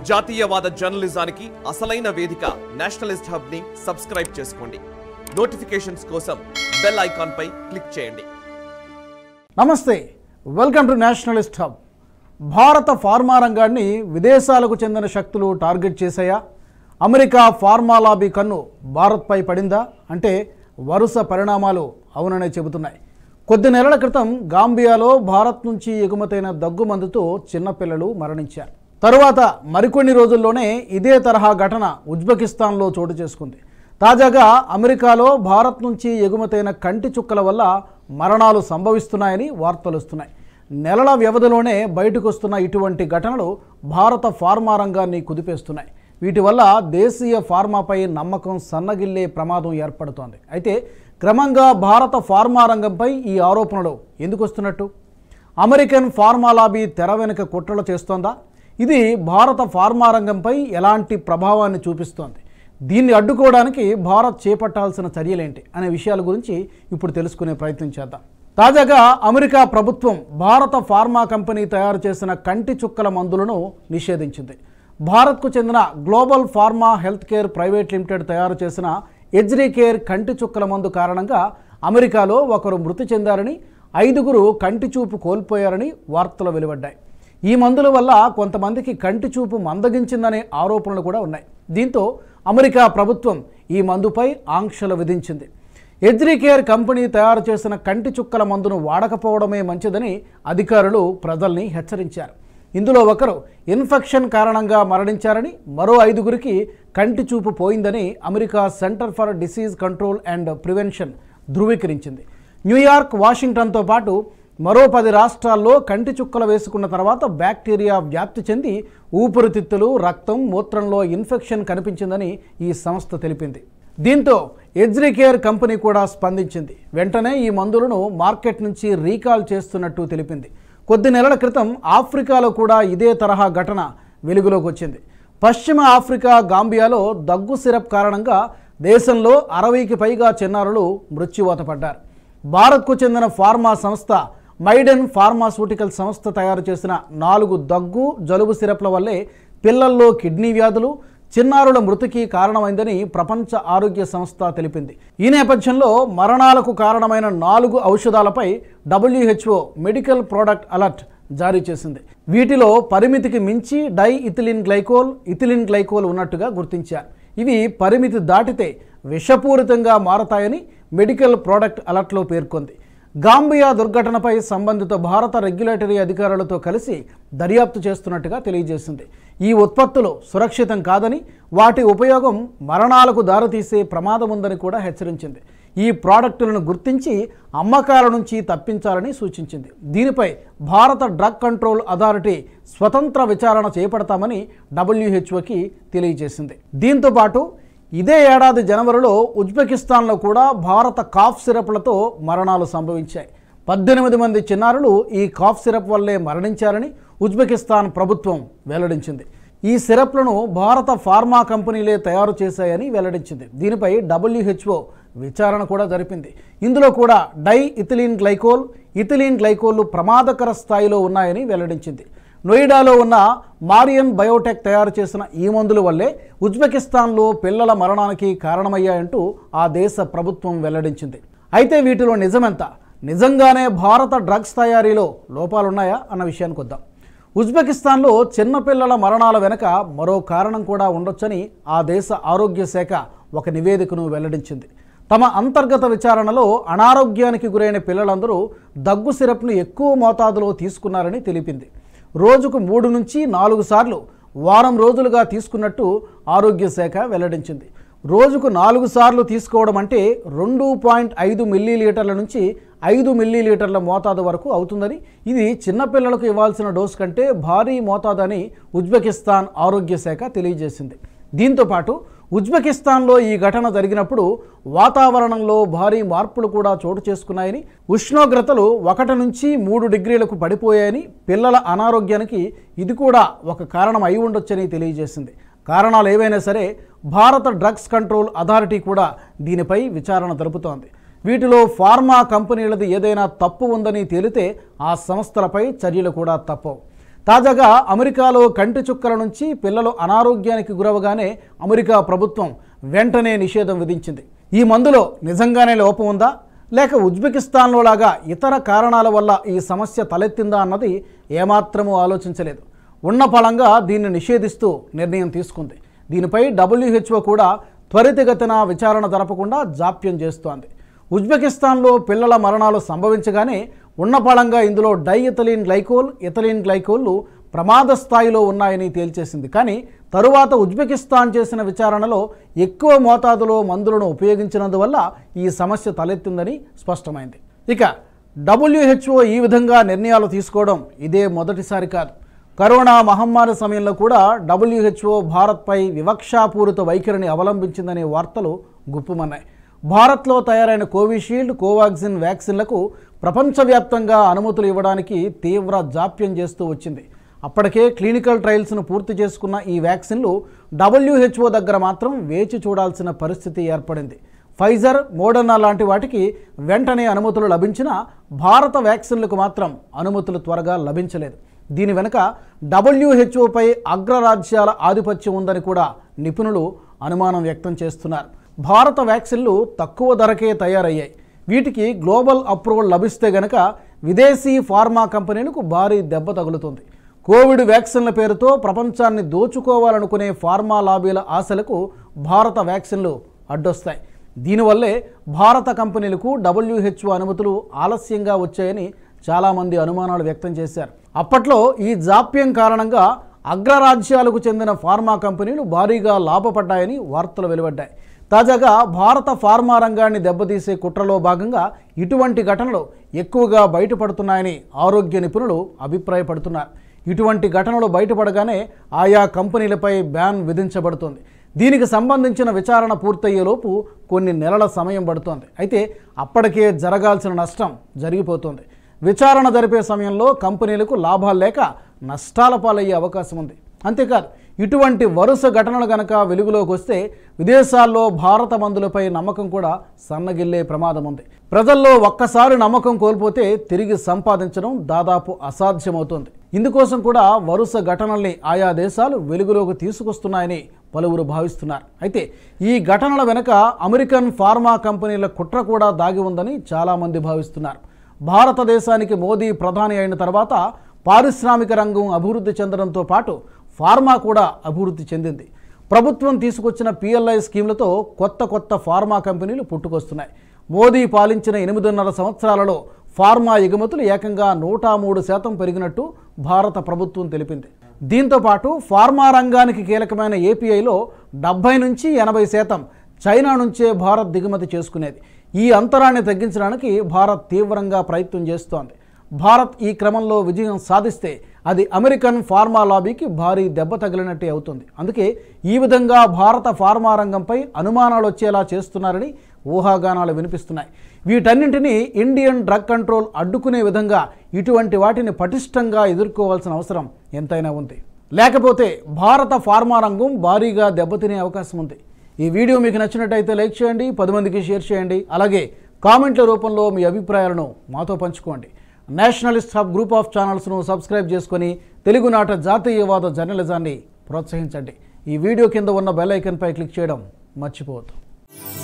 జాతీయవాద జర్నలిజానికి అసలైన వేదిక నేషనలిస్ట్ హబ్ ని సబ్స్క్రైబ్ చేసుకోండి నోటిఫికేషన్స్ కోసం బెల్ ఐకాన్ పై క్లిక్ చేయండి నమస్తే వెల్కమ్ టు నేషనలిస్ట్ హబ్ భారత ఫార్మా రంగాన్ని విదేశాలకు చెందిన శక్తులు టార్గెట్ చేశాయా అమెరికా ఫార్మా లాబీ కన్ను భారత్పై పడిందా అంటే వరుస పరిణామాలు అవుననే చెబుతున్నాయి కొద్ది నెలల క్రితం గాంబియాలో భారత్ నుంచి ఎగుమతైన దగ్గు మందుతో చిన్నపిల్లలు మరణించారు తరువాత మరికొన్ని రోజుల్లోనే ఇదే తరహా ఘటన ఉజ్బెకిస్తాన్లో చోటు చేసుకుంది తాజాగా అమెరికాలో భారత్ నుంచి ఎగుమతైన కంటి చుక్కల వల్ల మరణాలు సంభవిస్తున్నాయని వార్తలు వస్తున్నాయి నెలల వ్యవధిలోనే బయటకు వస్తున్న ఇటువంటి ఘటనలు భారత ఫార్మా రంగాన్ని కుదిపేస్తున్నాయి వీటి వల్ల దేశీయ ఫార్మాపై నమ్మకం సన్నగిల్లే ప్రమాదం ఏర్పడుతోంది అయితే క్రమంగా భారత ఫార్మా రంగంపై ఈ ఆరోపణలు ఎందుకు వస్తున్నట్టు అమెరికన్ ఫార్మా లాబీ తెర వెనుక కుట్రలు చేస్తోందా ఇది భారత ఫార్మా రంగంపై ఎలాంటి ప్రభావాన్ని చూపిస్తోంది దీన్ని అడ్డుకోవడానికి భారత్ చేపట్టాల్సిన చర్యలేంటి అనే విషయాల గురించి ఇప్పుడు తెలుసుకునే ప్రయత్నం చేద్దాం తాజాగా అమెరికా ప్రభుత్వం భారత ఫార్మా కంపెనీ తయారు చేసిన కంటి చుక్కల మందులను నిషేధించింది భారత్కు చెందిన global pharma health care private limited తయారు చేసిన ఎజ్రీ కేర్ కంటి చుక్కల మందు కారణంగా అమెరికాలో ఒకరు మృతి చెందారని ఐదుగురు కంటి చూపు కోల్పోయారని వార్తలు వెలువడ్డాయి ఈ మందుల వల్ల కొంతమందికి కంటి చూపు మందగించిందనే ఆరోపణలు కూడా ఉన్నాయి దీంతో అమెరికా ప్రభుత్వం ఈ మందుపై ఆంక్షలు విధించింది ఎజ్రీకేర్ కంపెనీ తయారు చేసిన కంటి చుక్కల మందును వాడకపోవడమే మంచిదని అధికారులు ప్రజల్ని హెచ్చరించారు ఇందులో ఒకరు ఇన్ఫెక్షన్ కారణంగా మరణించారని మరో ఐదుగురికి కంటి చూపు పోయిందని America centre for disease control and prevention ధృవీకరించింది న్యూయార్క్ వాషింగ్టన్తో పాటు మరో పది రాష్ట్రాల్లో కంటి చుక్కలు వేసుకున్న తర్వాత బ్యాక్టీరియా వ్యాప్తి చెంది ఊపిరితిత్తులు రక్తం మూత్రంలో ఇన్ఫెక్షన్ కనిపించిందని ఈ సంస్థ తెలిపింది దీంతో ఎజ్రికేర్ కంపెనీ కూడా స్పందించింది వెంటనే ఈ మందులను మార్కెట్ నుంచి రీకాల్ చేస్తున్నట్టు తెలిపింది కొద్ది నెలల క్రితం ఆఫ్రికాలో కూడా ఇదే తరహా ఘటన వెలుగులోకి వచ్చింది పశ్చిమ ఆఫ్రికా గాంబియాలో దగ్గు సిరప్ కారణంగా దేశంలో అరవైకి పైగా చిన్నారులు మృత్యువాత పడ్డారు భారత్కు చెందిన ఫార్మా సంస్థ మైడెన్ ఫార్మాస్యూటికల్ సంస్థ తయారు చేసిన నాలుగు దగ్గు జలుబు సిరప్ల వల్లే పిల్లల్లో కిడ్నీ వ్యాధులు చిన్నారుల మృతికి కారణమైందని ప్రపంచ ఆరోగ్య సంస్థ తెలిపింది ఈ నేపథ్యంలో మరణాలకు కారణమైన నాలుగు ఔషధాలపై డబ్ల్యూహెచ్ఓ మెడికల్ ప్రోడక్ట్ అలర్ట్ జారీ చేసింది వీటిలో పరిమితికి మించి diethylene glycol ethylene glycol ఉన్నట్టుగా గుర్తించారు ఇవి పరిమితి దాటితే విషపూరితంగా మారతాయని మెడికల్ ప్రోడక్ట్ అలర్ట్లో పేర్కొంది గాంబియా దుర్ఘటనపై సంబంధిత భారత రెగ్యులేటరీ అధికారులతో కలిసి దర్యాప్తు చేస్తున్నట్టుగా తెలియజేసింది ఈ ఉత్పత్తులు సురక్షితం కాదని వాటి ఉపయోగం మరణాలకు దారితీసే ప్రమాదం ఉందని కూడా హెచ్చరించింది ఈ ప్రోడక్టులను గుర్తించి అమ్మకాల నుంచి తప్పించాలని సూచించింది దీనిపై భారత డ్రగ్ కంట్రోల్ అథారిటీ స్వతంత్ర విచారణ చేపడతామని డబ్ల్యూహెచ్ఓకి తెలియజేసింది దీంతోపాటు ఇదే ఏడాది జనవరిలో ఉజ్బెకిస్తాన్లో కూడా భారత కాఫ్ సిరప్లతో మరణాలు సంభవించాయి పద్దెనిమిది మంది చిన్నారులు ఈ కాఫ్ సిరప్ వల్లే మరణించారని ఉజ్బెకిస్తాన్ ప్రభుత్వం వెల్లడించింది ఈ సిరప్లను భారత ఫార్మా కంపెనీలే తయారు చేశాయని వెల్లడించింది దీనిపై డబ్ల్యూహెచ్ఓ విచారణ కూడా జరిపింది ఇందులో కూడా డై ఇథిలిన్ గ్లైకోల్ ఇథిలిన్ గ్లైకోల్లు ప్రమాదకర స్థాయిలో ఉన్నాయని వెల్లడించింది నోయిడాలో ఉన్న మారియన్ బయోటెక్ తయారు చేసిన ఈ మందుల వల్లే ఉజ్బెకిస్తాన్లో పిల్లల మరణానికి కారణమయ్యాయంటూ ఆ దేశ ప్రభుత్వం వెల్లడించింది అయితే వీటిలో నిజమెంత నిజంగానే భారత డ్రగ్స్ తయారీలో లోపాలున్నాయా అన్న విషయానికి వద్దాం ఉజ్బెకిస్తాన్లో చిన్నపిల్లల మరణాల వెనుక మరో కారణం కూడా ఉండొచ్చని ఆ దేశ ఆరోగ్య శాఖ ఒక నివేదికను వెల్లడించింది తమ అంతర్గత విచారణలో అనారోగ్యానికి గురైన పిల్లలందరూ దగ్గు సిరప్ను ఎక్కువ మోతాదులో తీసుకున్నారని తెలిపింది రోజుకు మూడు నుంచి నాలుగు సార్లు వారం రోజులుగా తీసుకున్నట్టు ఆరోగ్య శాఖ వెల్లడించింది రోజుకు నాలుగు సార్లు తీసుకోవడం అంటే రెండు పాయింట్ ఐదు మిల్లీలీటర్ల నుంచి ఐదు మిల్లీలీటర్ల మోతాదు వరకు అవుతుందని ఇది చిన్నపిల్లలకు ఇవ్వాల్సిన డోస్ కంటే భారీ మోతాదని ఉజ్బెకిస్తాన్ ఆరోగ్య శాఖ తెలియజేసింది దీంతోపాటు ఉజ్బెకిస్తాన్లో ఈ ఘటన జరిగినప్పుడు వాతావరణంలో భారీ మార్పులు కూడా చోటు చేసుకున్నాయని ఉష్ణోగ్రతలు ఒకటి నుంచి మూడు డిగ్రీలకు పడిపోయాయని పిల్లల అనారోగ్యానికి ఇది కూడా ఒక కారణం అయి ఉండొచ్చని తెలియజేసింది కారణాలు ఏవైనా సరే భారత డ్రగ్స్ కంట్రోల్ అథారిటీ కూడా దీనిపై విచారణ జరుపుతోంది వీటిలో ఫార్మా కంపెనీలది ఏదైనా తప్పు ఉందని తేలితే ఆ సంస్థలపై చర్యలు కూడా తప్పవు తాజాగా అమెరికాలో కంటి చుక్కల నుంచి పిల్లలు అనారోగ్యానికి గురవగానే అమెరికా ప్రభుత్వం వెంటనే నిషేధం విధించింది ఈ మందులో నిజంగానే లోపం ఉందా లేక ఉజ్బెకిస్తాన్లో లాగా ఇతర కారణాల వల్ల ఈ సమస్య తలెత్తిందా అన్నది ఏమాత్రమూ ఆలోచించలేదు ఉన్న పళంగా దీన్ని నిషేధిస్తూ నిర్ణయం తీసుకుంది దీనిపై డబ్ల్యూహెచ్ఓ కూడా త్వరితగతిన విచారణ జరపకుండా జాప్యం చేస్తోంది ఉజ్బెకిస్తాన్లో పిల్లల మరణాలు సంభవించగానే ఉన్నపళంగా ఇందులో డై ఇథలిన్ గ్లైకోల్ ఇథలిన్ గ్లైకోల్లు ప్రమాద స్థాయిలో ఉన్నాయని తేల్చేసింది కానీ తరువాత ఉజ్బెకిస్తాన్ చేసిన విచారణలో ఎక్కువ మోతాదులో మందులను ఉపయోగించినందువల్ల ఈ సమస్య తలెత్తిందని స్పష్టమైంది ఇక డబ్ల్యూహెచ్ఓ ఈ విధంగా నిర్ణయాలు తీసుకోవడం ఇదే మొదటిసారి కాదు కరోనా మహమ్మారి సమయంలో కూడా డబ్ల్యూహెచ్ఓ భారత్పై వివక్షాపూరిత వైఖరిని అవలంబించిందనే వార్తలు గుప్పుమన్నాయి భారత్లో తయారైన కోవిషీల్డ్ కోవాక్సిన్ వ్యాక్సిన్లకు ప్రపంచవ్యాప్తంగా అనుమతులు ఇవ్వడానికి తీవ్ర జాప్యం చేస్తూ వచ్చింది అప్పటికే క్లినికల్ ట్రయల్స్ను పూర్తి చేసుకున్న ఈ వ్యాక్సిన్లు డబ్ల్యూహెచ్ఓ దగ్గర మాత్రం వేచి చూడాల్సిన పరిస్థితి ఏర్పడింది ఫైజర్ మోడర్నా లాంటి వాటికి వెంటనే అనుమతులు లభించినా భారత వ్యాక్సిన్లకు మాత్రం అనుమతులు త్వరగా లభించలేదు దీని వెనుక డబ్ల్యూహెచ్ఓపై అగ్రరాజ్యాల ఆధిపత్యం ఉందని కూడా నిపుణులు అనుమానం వ్యక్తం చేస్తున్నారు భారత వ్యాక్సిన్లు తక్కువ ధరకే తయారయ్యాయి వీటికి గ్లోబల్ అప్రూవల్ లభిస్తే గనక విదేశీ ఫార్మా కంపెనీలకు భారీ దెబ్బ తగులుతుంది కోవిడ్ వ్యాక్సిన్ల పేరుతో ప్రపంచాన్ని దోచుకోవాలనుకునే ఫార్మా లాబీల ఆశలకు భారత వ్యాక్సిన్లు అడ్డొస్తాయి దీనివల్లే భారత కంపెనీలకు డబ్ల్యూహెచ్ఓ అనుమతులు ఆలస్యంగా వచ్చాయని చాలామంది అనుమానాలు వ్యక్తం చేశారు అప్పట్లో ఈ జాప్యం కారణంగా అగ్రరాజ్యాలకు చెందిన ఫార్మా కంపెనీలు భారీగా లాభపడ్డాయని వార్తలు వెలువడ్డాయి తాజాగా భారత ఫార్మా రంగాన్ని దెబ్బతీసే కుట్రలో భాగంగా ఇటువంటి ఘటనలు ఎక్కువగా బయటపడుతున్నాయని ఆరోగ్య నిపుణులు అభిప్రాయపడుతున్నారు ఇటువంటి ఘటనలు బయటపడగానే ఆయా కంపెనీలపై బ్యాన్ విధించబడుతుంది దీనికి సంబంధించిన విచారణ పూర్తయ్యేలోపు కొన్ని నెలల సమయం పడుతోంది అయితే అప్పటికే జరగాల్సిన నష్టం జరిగిపోతుంది విచారణ జరిపే సమయంలో కంపెనీలకు లాభాలు లేక నష్టాల పాలయ్యే అవకాశం ఉంది అంతేకాదు ఇటువంటి వరుస ఘటనలు గనక వెలుగులోకి వస్తే విదేశాల్లో భారత మందులపై నమ్మకం కూడా సన్నగిల్లే ప్రమాదం ఉంది ప్రజల్లో ఒక్కసారి నమ్మకం కోల్పోతే తిరిగి సంపాదించడం దాదాపు అసాధ్యమవుతుంది ఇందుకోసం కూడా వరుస ఘటనల్ని ఆయా దేశాలు వెలుగులోకి తీసుకొస్తున్నాయని పలువురు భావిస్తున్నారు అయితే ఈ ఘటనల వెనుక అమెరికన్ ఫార్మా కంపెనీల కుట్ర కూడా దాగి ఉందని చాలామంది భావిస్తున్నారు భారతదేశానికి మోదీ ప్రధాని అయిన తర్వాత పారిశ్రామిక రంగం అభివృద్ధి చెందడంతో పాటు ఫార్మా కూడా అభివృద్ధి చెందింది ప్రభుత్వం తీసుకొచ్చిన పిఎల్ఐ స్కీమ్లతో కొత్త కొత్త ఫార్మా కంపెనీలు పుట్టుకొస్తున్నాయి మోదీ పాలించిన ఎనిమిదిన్నర సంవత్సరాలలో ఫార్మా ఎగుమతులు ఏకంగా నూట మూడు శాతం పెరిగినట్టు భారత ప్రభుత్వం తెలిపింది దీంతో పాటు ఫార్మా రంగానికి కీలకమైన ఏపీఐలో డెబ్బై నుంచి ఎనభై శాతం చైనా నుంచే భారత్ దిగుమతి చేసుకునేది ఈ అంతరాన్ని తగ్గించడానికి భారత్ తీవ్రంగా ప్రయత్నం చేస్తోంది భారత్ ఈ క్రమంలో విజయం సాధిస్తే అది అమెరికన్ ఫార్మా లాబీకి భారీ దెబ్బ తగిలినట్టే అవుతుంది అందుకే ఈ విధంగా భారత ఫార్మా రంగంపై అనుమానాలు వచ్చేలా చేస్తున్నారని ఊహాగానాలు వినిపిస్తున్నాయి వీటన్నింటినీ ఇండియన్ డ్రగ్ కంట్రోల్ అడ్డుకునే విధంగా ఇటువంటి వాటిని పటిష్టంగా ఎదుర్కోవాల్సిన అవసరం ఎంతైనా ఉంది లేకపోతే భారత ఫార్మా రంగం భారీగా దెబ్బతినే అవకాశం ఉంది ఈ వీడియో మీకు నచ్చినట్టయితే లైక్ చేయండి పది మందికి షేర్ చేయండి అలాగే కామెంట్ల రూపంలో మీ అభిప్రాయాలను మాతో పంచుకోండి నేషనలిస్ట్ హబ్ గ్రూప్ ఆఫ్ ఛానల్స్ను సబ్స్క్రైబ్ చేసుకొని తెలుగునాట జాతీయవాద జర్నలిజాన్ని ప్రోత్సహించండి ఈ వీడియో కింద ఉన్న బెల్ ఐకన్పై క్లిక్ చేయడం మర్చిపోవద్దు